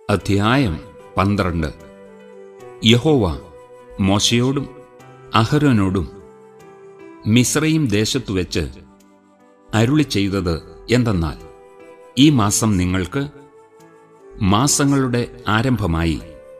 അധ്യായം പന്ത്രണ്ട് യഹോവ മോശയോടും അഹരോനോടും മിശ്രയും ദേശത്തു വെച്ച് അരുളി ചെയ്തത് എന്തെന്നാൽ ഈ മാസം നിങ്ങൾക്ക് മാസങ്ങളുടെ ആരംഭമായി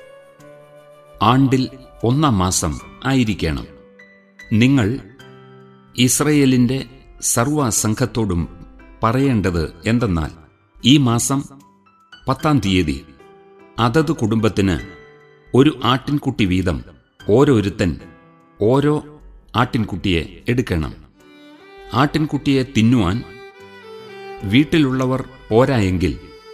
ആണ്ടിൽ ഒന്നാം മാസം ആയിരിക്കണം നിങ്ങൾ ഇസ്രയേലിന്റെ സർവസംഘത്തോടും പറയേണ്ടത് എന്തെന്നാൽ ഈ മാസം പത്താം തീയതി അതത് കുടുംബത്തിന് ഒരു ആട്ടിൻകുട്ടി വീതം ഓരോരുത്തൻ ഓരോ ആട്ടിൻകുട്ടിയെ എടുക്കണം ആട്ടിൻകുട്ടിയെ തിന്നുവാൻ വീട്ടിലുള്ളവർ പോരായെങ്കിൽ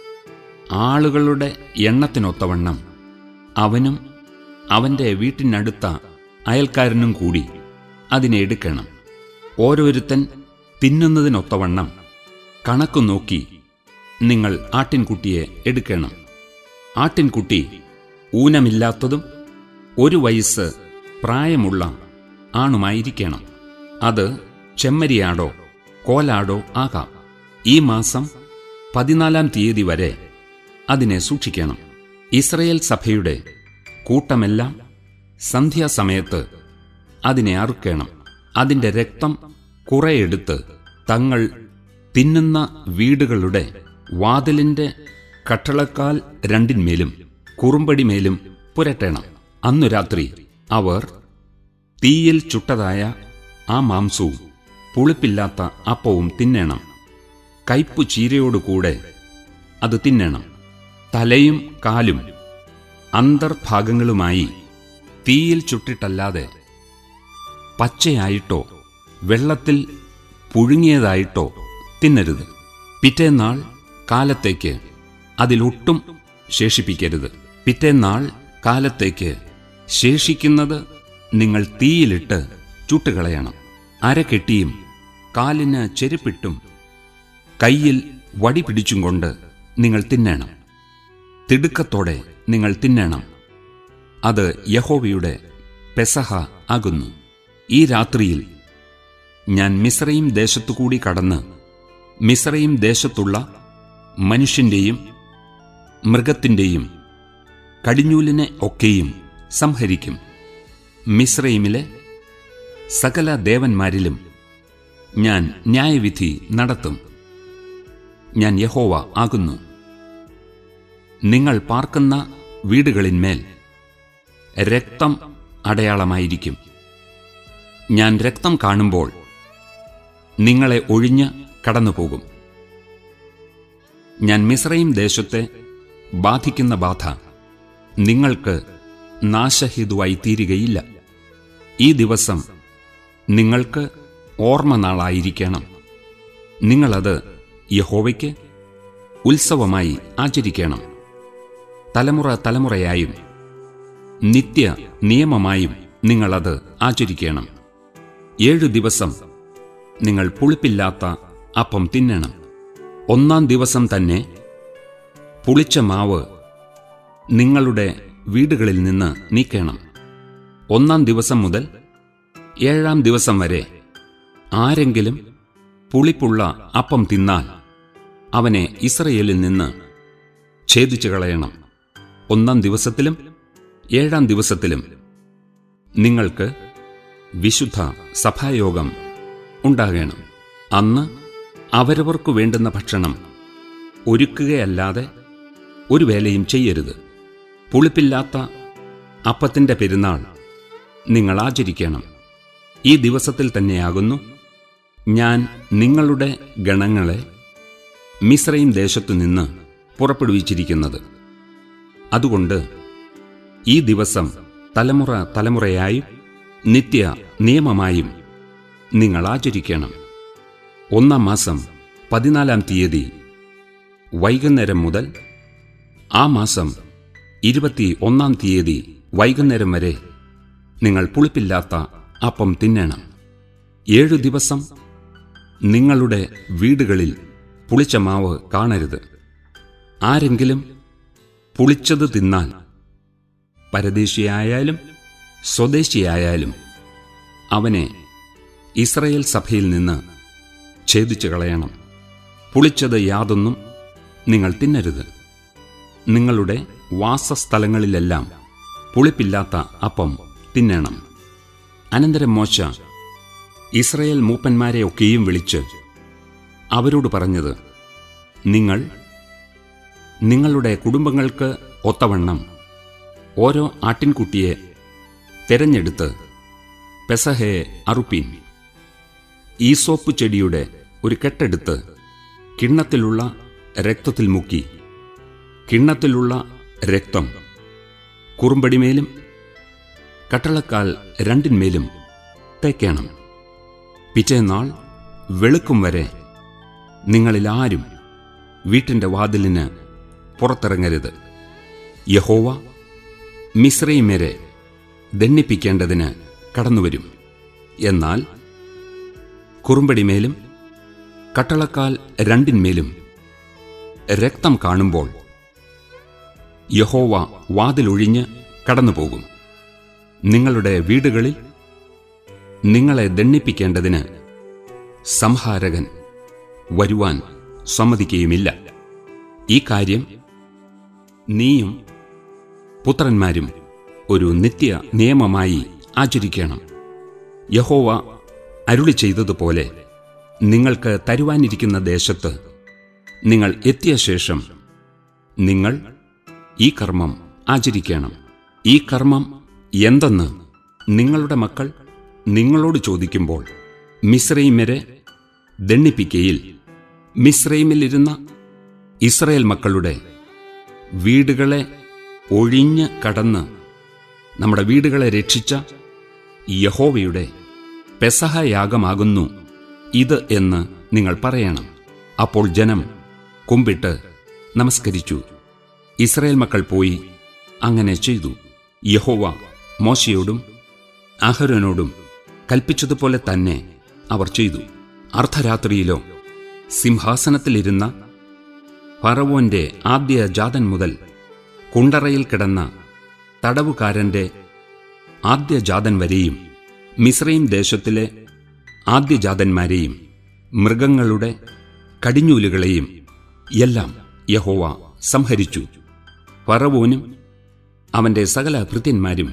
ആളുകളുടെ എണ്ണത്തിനൊത്തവണ്ണം അവനും അവന്റെ വീട്ടിനടുത്ത അയൽക്കാരനും കൂടി അതിനെ എടുക്കണം ഓരോരുത്തൻ തിന്നുന്നതിനൊത്തവണ്ണം കണക്കു നോക്കി നിങ്ങൾ ആട്ടിൻകുട്ടിയെ എടുക്കണം ആട്ടിൻകുട്ടി ഊനമില്ലാത്തതും ഒരു വയസ്സ് പ്രായമുള്ള ആണുമായിരിക്കണം അത് ചെമ്മരിയാടോ കോലാടോ ആകാം ഈ മാസം പതിനാലാം തീയതി വരെ അതിനെ സൂക്ഷിക്കണം ഇസ്രയേൽ സഭയുടെ കൂട്ടമെല്ലാം സന്ധ്യാസമയത്ത് അതിനെ അറുക്കണം അതിന്റെ രക്തം കുറെയെടുത്ത് തങ്ങൾ തിന്നുന്ന വീടുകളുടെ വാതിലിന്റെ കട്ടളക്കാൽ രണ്ടിന്മേലും കുറുമ്പടിമേലും പുരട്ടണം അന്നു രാത്രി അവർ തീയിൽ ചുട്ടതായ ആ മാംസവും പുളിപ്പില്ലാത്ത അപ്പവും തിന്നണം കയ്പു ചീരയോടുകൂടെ അത് തിന്നണം തലയും കാലും അന്തർഭാഗങ്ങളുമായി തീയിൽ ചുട്ടിട്ടല്ലാതെ പച്ചയായിട്ടോ വെള്ളത്തിൽ പുഴുങ്ങിയതായിട്ടോ തിന്നരുത് പിറ്റേന്നാൾ കാലത്തേക്ക് അതിലൊട്ടും ശേഷിപ്പിക്കരുത് പിറ്റേന്നാൾ കാലത്തേക്ക് ശേഷിക്കുന്നത് നിങ്ങൾ തീയിലിട്ട് ചുട്ടുകളയണം അരകെട്ടിയും കാലിന് ചെരുപ്പിട്ടും കയ്യിൽ വടി പിടിച്ചും കൊണ്ട് നിങ്ങൾ തിന്നണം തിടുക്കത്തോടെ നിങ്ങൾ തിന്നണം അത് യഹോവയുടെ പെസഹ ആകുന്നു ഈ രാത്രിയിൽ ഞാൻ മിശ്രയും ദേശത്തുകൂടി കടന്ന് മിശ്രയും ദേശത്തുള്ള മനുഷ്യന്റെയും മൃഗത്തിന്റെയും കടിഞ്ഞൂലിനെ ഒക്കെയും സംഹരിക്കും മിശ്രയിമിലെ സകല ദേവന്മാരിലും ഞാൻ ന്യായവിധി നടത്തും ഞാൻ യഹോവ ആകുന്നു നിങ്ങൾ പാർക്കുന്ന വീടുകളിന്മേൽ രക്തം അടയാളമായിരിക്കും ഞാൻ രക്തം കാണുമ്പോൾ നിങ്ങളെ ഒഴിഞ്ഞ് കടന്നുപോകും ഞാൻ മിശ്രയും ദേശത്തെ ബാധിക്കുന്ന ബാധ നിങ്ങൾക്ക് നാശഹേതുവായി തീരുകയില്ല ഈ ദിവസം നിങ്ങൾക്ക് ഓർമ്മ നാളായിരിക്കണം നിങ്ങളത് യഹോവയ്ക്ക് ഉത്സവമായി ആചരിക്കണം തലമുറ തലമുറയായും നിത്യ നിയമമായും നിങ്ങളത് ആചരിക്കണം ഏഴു ദിവസം നിങ്ങൾ പുളിപ്പില്ലാത്ത അപ്പം തിന്നണം ഒന്നാം ദിവസം തന്നെ പുളിച്ച മാവ് നിങ്ങളുടെ വീടുകളിൽ നിന്ന് നീക്കണം ഒന്നാം ദിവസം മുതൽ ഏഴാം ദിവസം വരെ ആരെങ്കിലും പുളിപ്പുള്ള അപ്പം തിന്നാൽ അവനെ ഇസ്രയേലിൽ നിന്ന് ഛേദിച്ചു കളയണം ഒന്നാം ദിവസത്തിലും ഏഴാം ദിവസത്തിലും നിങ്ങൾക്ക് വിശുദ്ധ സഭായോഗം ഉണ്ടാകണം അന്ന് അവരവർക്കു വേണ്ടുന്ന ഭക്ഷണം ഒരുക്കുകയല്ലാതെ ഒരു വേലയും ചെയ്യരുത് പുളിപ്പില്ലാത്ത അപ്പത്തിന്റെ പെരുന്നാൾ നിങ്ങൾ ആചരിക്കണം ഈ ദിവസത്തിൽ തന്നെയാകുന്നു ഞാൻ നിങ്ങളുടെ ഗണങ്ങളെ മിശ്രയും ദേശത്തു നിന്ന് പുറപ്പെടുവിച്ചിരിക്കുന്നത് അതുകൊണ്ട് ഈ ദിവസം തലമുറ തലമുറയായും നിത്യ നിയമമായും നിങ്ങൾ ആചരിക്കണം ഒന്നാം മാസം പതിനാലാം തീയതി വൈകുന്നേരം മുതൽ ആ മാസം ഇരുപത്തി ഒന്നാം തീയതി വൈകുന്നേരം വരെ നിങ്ങൾ പുളിപ്പില്ലാത്ത അപ്പം തിന്നണം ഏഴു ദിവസം നിങ്ങളുടെ വീടുകളിൽ പുളിച്ച മാവ് കാണരുത് ആരെങ്കിലും പുളിച്ചത് തിന്നാൽ പരദേശിയായാലും സ്വദേശിയായാലും അവനെ ഇസ്രയേൽ സഭയിൽ നിന്ന് ഛേദിച്ചു കളയണം പുളിച്ചത് യാതൊന്നും നിങ്ങൾ തിന്നരുത് നിങ്ങളുടെ വാസസ്ഥലങ്ങളിലെല്ലാം പുളിപ്പില്ലാത്ത അപ്പം തിന്നണം അനന്തരം മോശ ഇസ്രയേൽ മൂപ്പന്മാരെ ഒക്കെയും വിളിച്ച് അവരോട് പറഞ്ഞത് നിങ്ങൾ നിങ്ങളുടെ കുടുംബങ്ങൾക്ക് ഒത്തവണ്ണം ഓരോ ആട്ടിൻകുട്ടിയെ തെരഞ്ഞെടുത്ത് പെസഹയെ അറുപ്പീൻ ഈസോപ്പ് ചെടിയുടെ ഒരു കെട്ടെടുത്ത് കിണ്ണത്തിലുള്ള രക്തത്തിൽ മുക്കി കിണ്ണത്തിലുള്ള രക്തം കുറുമ്പടിമേലും കട്ടളക്കാൽ രണ്ടിന്മേലും തേക്കണം പിറ്റേന്നാൾ വെളുക്കും വരെ നിങ്ങളിലാരും വീട്ടിൻ്റെ വാതിലിന് പുറത്തിറങ്ങരുത് യഹോവ മിശ്രൈമരെ ദണ്ണിപ്പിക്കേണ്ടതിന് കടന്നുവരും എന്നാൽ കുറുമ്പടിമേലും കട്ടളക്കാൽ രണ്ടിന്മേലും രക്തം കാണുമ്പോൾ യഹോവ വാതിലൊഴിഞ്ഞ് കടന്നുപോകും നിങ്ങളുടെ വീടുകളിൽ നിങ്ങളെ ദണ്ണിപ്പിക്കേണ്ടതിന് സംഹാരകൻ വരുവാൻ സമ്മതിക്കുകയുമില്ല ഈ കാര്യം നീയും പുത്രന്മാരും ഒരു നിത്യ നിയമമായി ആചരിക്കണം യഹോവ അരുളി ചെയ്തതുപോലെ നിങ്ങൾക്ക് തരുവാനിരിക്കുന്ന ദേശത്ത് നിങ്ങൾ എത്തിയ ശേഷം നിങ്ങൾ ഈ കർമ്മം ആചരിക്കണം ഈ കർമ്മം എന്തെന്ന് നിങ്ങളുടെ മക്കൾ നിങ്ങളോട് ചോദിക്കുമ്പോൾ മിശ്രൈമരെ ദണ്ണിപ്പിക്കയിൽ മിശ്രൈമിലിരുന്ന ഇസ്രയേൽ മക്കളുടെ വീടുകളെ ഒഴിഞ്ഞ് കടന്ന് നമ്മുടെ വീടുകളെ രക്ഷിച്ച യഹോവയുടെ പെസഹയാഗമാകുന്നു ഇത് എന്ന് നിങ്ങൾ പറയണം അപ്പോൾ ജനം കുമ്പിട്ട് നമസ്കരിച്ചു ഇസ്രയേൽ മക്കൾ പോയി അങ്ങനെ ചെയ്തു യഹോവ മോശയോടും അഹരോനോടും കൽപ്പിച്ചതുപോലെ തന്നെ അവർ ചെയ്തു അർദ്ധരാത്രിയിലോ സിംഹാസനത്തിലിരുന്ന ഫറവോന്റെ ആദ്യ ജാതൻ മുതൽ കുണ്ടറയിൽ കിടന്ന തടവുകാരന്റെ ആദ്യ ജാതൻ വരെയും മിശ്രയും ദേശത്തിലെ ആദ്യജാതന്മാരെയും മൃഗങ്ങളുടെ കടിഞ്ഞൂലുകളെയും എല്ലാം യഹോവ സംഹരിച്ചു ഫറവോനും അവന്റെ സകല ഭൃത്യന്മാരും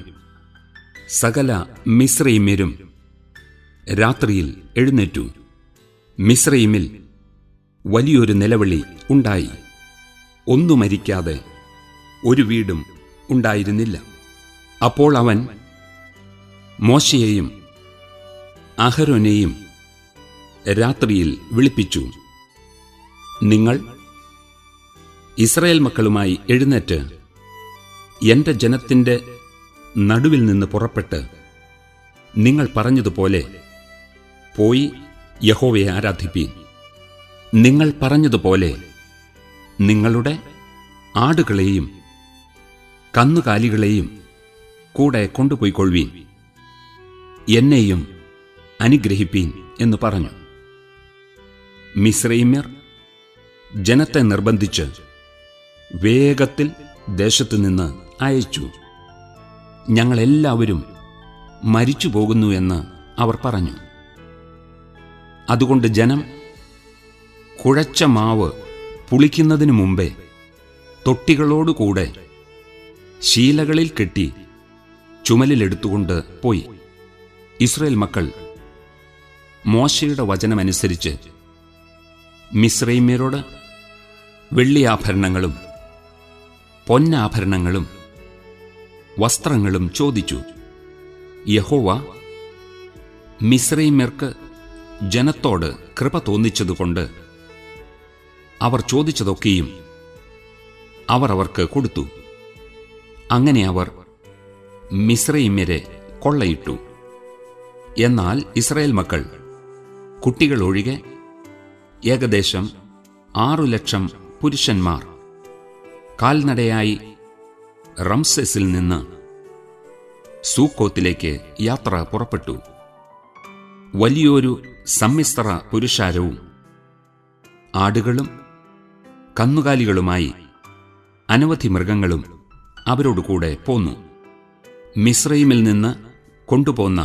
സകല മിശ്രൈമ്യരും രാത്രിയിൽ എഴുന്നേറ്റു മിശ്രൈമിൽ വലിയൊരു നിലവിളി ഉണ്ടായി ഒന്നു മരിക്കാതെ ഒരു വീടും ഉണ്ടായിരുന്നില്ല അപ്പോൾ അവൻ മോശയെയും അഹരോനെയും രാത്രിയിൽ വിളിപ്പിച്ചു നിങ്ങൾ ഇസ്രായേൽ മക്കളുമായി എഴുന്നേറ്റ് എന്റെ ജനത്തിന്റെ നടുവിൽ നിന്ന് പുറപ്പെട്ട് നിങ്ങൾ പറഞ്ഞതുപോലെ പോയി യഹോവയെ ആരാധിപ്പീൻ നിങ്ങൾ പറഞ്ഞതുപോലെ നിങ്ങളുടെ ആടുകളെയും കന്നുകാലികളെയും കൂടെ കൊണ്ടുപോയിക്കൊള്ളുവീൻ എന്നെയും അനുഗ്രഹിപ്പീൻ എന്ന് പറഞ്ഞു മിശ്രൈമ്യർ ജനത്തെ നിർബന്ധിച്ച് വേഗത്തിൽ ദേശത്തു നിന്ന് അയച്ചു ഞങ്ങളെല്ലാവരും മരിച്ചു പോകുന്നു എന്ന് അവർ പറഞ്ഞു അതുകൊണ്ട് ജനം കുഴച്ച മാവ് പുളിക്കുന്നതിനു മുമ്പേ തൊട്ടികളോടുകൂടെ ശീലകളിൽ കെട്ടി ചുമലിലെടുത്തുകൊണ്ട് പോയി ഇസ്രയേൽ മക്കൾ മോശയുടെ വചനമനുസരിച്ച് മിശ്രൈമ്യരോട് വെള്ളിയാഭരണങ്ങളും പൊന്നാഭരണങ്ങളും വസ്ത്രങ്ങളും ചോദിച്ചു യഹോവ മിശ്രൈമ്യർക്ക് ജനത്തോട് കൃപ തോന്നിച്ചതുകൊണ്ട് അവർ ചോദിച്ചതൊക്കെയും അവർ അവർക്ക് കൊടുത്തു അങ്ങനെ അവർ മിശ്രൈമ്യരെ കൊള്ളയിട്ടു എന്നാൽ ഇസ്രായേൽ മക്കൾ കുട്ടികൾ ഒഴികെ ഏകദേശം ആറു ലക്ഷം പുരുഷന്മാർ കാൽനടയായി റംസെസിൽ നിന്ന് സൂക്കോത്തിലേക്ക് യാത്ര പുറപ്പെട്ടു വലിയൊരു സമ്മിശ്ര പുരുഷാരവും ആടുകളും കന്നുകാലികളുമായി അനവധി മൃഗങ്ങളും അവരോടുകൂടെ പോന്നു മിശ്രൈമിൽ നിന്ന് കൊണ്ടുപോന്ന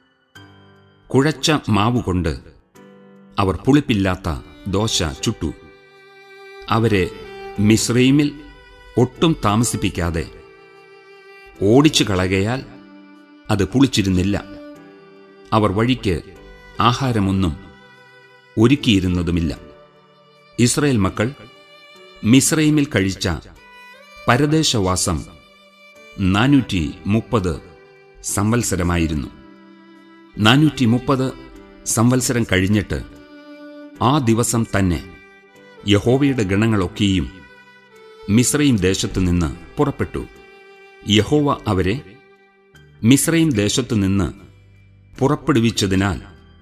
കുഴച്ച മാവുകൊണ്ട് അവർ പുളിപ്പില്ലാത്ത ദോശ ചുട്ടു അവരെ മിശ്രൈമിൽ ഒട്ടും താമസിപ്പിക്കാതെ ഓടിച്ചു കളകയാൽ അത് പുളിച്ചിരുന്നില്ല അവർ വഴിക്ക് ആഹാരമൊന്നും ഒരുക്കിയിരുന്നതുമില്ല ഇസ്രയേൽ മക്കൾ മിസ്രൈമിൽ കഴിച്ച പരദേശവാസം നാനൂറ്റി മുപ്പത് സംവത്സരമായിരുന്നു നാനൂറ്റി മുപ്പത് സംവത്സരം കഴിഞ്ഞിട്ട് ആ ദിവസം തന്നെ യഹോവയുടെ ഗണങ്ങളൊക്കെയും മിസ്രൈം ദേശത്തു നിന്ന് പുറപ്പെട്ടു യഹോവ അവരെ മിസ്രൈം ദേശത്തു നിന്ന് പുറപ്പെടുവിച്ചതിനാൽ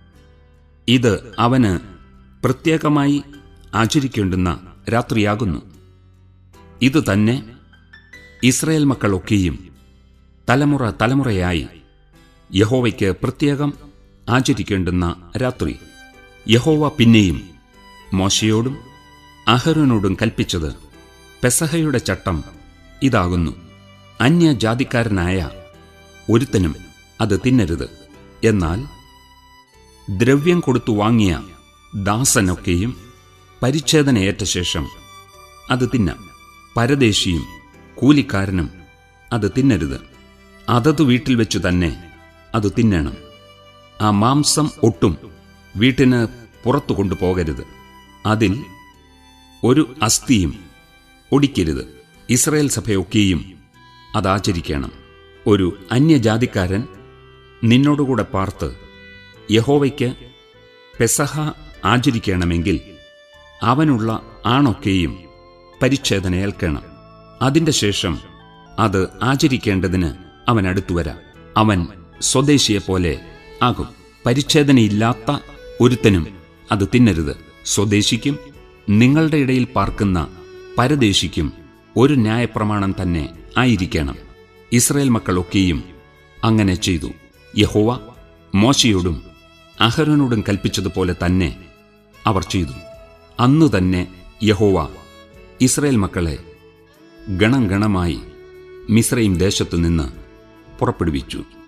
ഇത് അവന് പ്രത്യേകമായി ആചരിക്കേണ്ടുന്ന രാത്രിയാകുന്നു ഇത് തന്നെ ഇസ്രയേൽ മക്കളൊക്കെയും തലമുറ തലമുറയായി യഹോവയ്ക്ക് പ്രത്യേകം ആചരിക്കേണ്ടുന്ന രാത്രി യഹോവ പിന്നെയും മോശയോടും അഹരോനോടും കൽപ്പിച്ചത് പെസഹയുടെ ചട്ടം ഇതാകുന്നു അന്യജാതിക്കാരനായ ഒരുത്തനും അത് തിന്നരുത് എന്നാൽ ദ്രവ്യം കൊടുത്തു വാങ്ങിയ ദാസനൊക്കെയും പരിച്ഛേദനയേറ്റ ശേഷം അത് തിന്നാം പരദേശിയും കൂലിക്കാരനും അത് തിന്നരുത് അതത് വീട്ടിൽ വെച്ചു തന്നെ അത് തിന്നണം ആ മാംസം ഒട്ടും വീട്ടിന് പുറത്തു കൊണ്ടുപോകരുത് അതിൽ ഒരു അസ്ഥിയും ഒടിക്കരുത് ഇസ്രയേൽ സഭയൊക്കെയും അതാചരിക്കണം ഒരു അന്യജാതിക്കാരൻ നിന്നോടുകൂടെ പാർത്ത് യഹോവയ്ക്ക് പെസഹ ആചരിക്കണമെങ്കിൽ അവനുള്ള ആണൊക്കെയും പരിച്ഛേദനയേൽക്കണം അതിന്റെ ശേഷം അത് ആചരിക്കേണ്ടതിന് അവൻ അടുത്തുവരാം അവൻ സ്വദേശിയെപ്പോലെ ആകും പരിച്ഛേദനയില്ലാത്ത ഒരുത്തനും അത് തിന്നരുത് സ്വദേശിക്കും നിങ്ങളുടെ ഇടയിൽ പാർക്കുന്ന പരദേശിക്കും ഒരു ന്യായപ്രമാണം തന്നെ ആയിരിക്കണം ഇസ്രയേൽ മക്കളൊക്കെയും അങ്ങനെ ചെയ്തു യഹോവ മോശയോടും അഹരോനോടും കൽപ്പിച്ചതുപോലെ തന്നെ അവർ ചെയ്തു അന്നു തന്നെ യഹോവ ഇസ്രയേൽ മക്കളെ ഗണം ഗണമായി മിസ്രൈം ദേശത്തു നിന്ന് പുറപ്പെടുവിച്ചു